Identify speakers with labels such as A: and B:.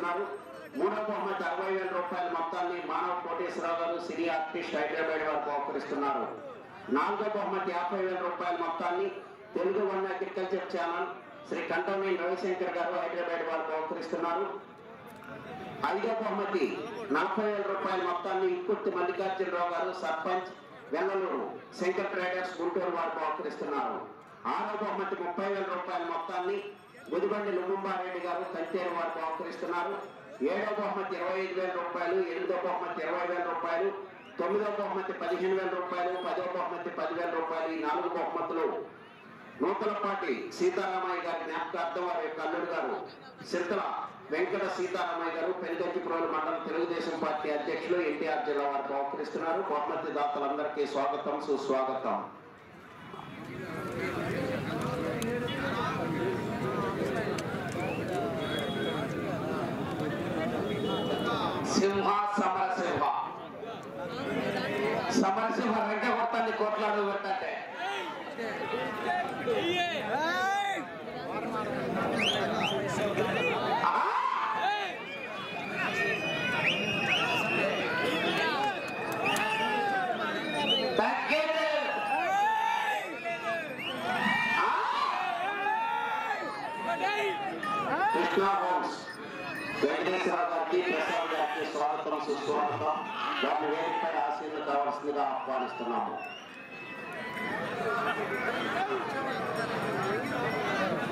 A: ఇస్తున్నారు మూడో బహుమతి అరవై వేల రూపాయల మొత్తాన్ని మానవ కోటేశ్వరరావు గారు సినీ ఆర్టిస్ట్ హైదరాబాద్ వారు బహుకరిస్తున్నారు నాలుగో బహుమతి యాభై వేల రూపాయల మొత్తాన్ని Telugu one agriculture channel Shri Kantoneni Ravishankar గారు హైదరాబాద్ వారు బహుకరిస్తున్నారు ఐదో బహుమతి నలభై వేల రూపాయల మొత్తాన్ని ఇక్కుర్తి మల్లికార్జునరావు గారు సర్పంచ్ వెల్లలూరు శంకర్ ట్రేడర్స్ గుంటూరు వారు బహుకరిస్తున్నారు ఆరో బహుమతి ముప్పై వేల రూపాయల మొత్తాన్ని బుదిబండి లుంబారెడ్డి గారు కంతేరు వారు బహుకరిస్తున్నారు ఏడో బహుమతి ఇరవై ఐదు వేల రూపాయలు ఎనిమిదో బహుమతి ఇరవై వేల రూపాయలు తొమ్మిదో బహుమతి పదిహేను వేల రూపాయలు పదో బహుమతి పదివేల రూపాయలు ఈ నాలుగు బహుమతులు నూతలపాటి సీతారామయ్య గారి జ్ఞాపకార్థం వారి యొక్క అల్లుడు గారు సిరితల వెంకట సీతారామయ్య గారు పెనుగొచ్చిప్రోలు మండలం తెలుగుదేశం పార్టీ అధ్యక్షులు ఎన్టీఆర్ జిల్లా వారు బహుకరిస్తున్నారు బహుమతి దాతలందరికీ స్వాగతం సుస్వాగతం సింహ సమరసింహ సమరసింహ రెండే మొత్తాన్ని కోట్లాడు పెట్టంటే తగ్గేదే. ఆ? కృష్ణా హోమ్స్ వెంకటేశ్వర గారికి ప్రసాద్ గారికి స్వాగతం సుస్వాగతం వారిని వేదికపై ఆశీర్లు కావాల్సిందిగా ఆహ్వానిస్తున్నాము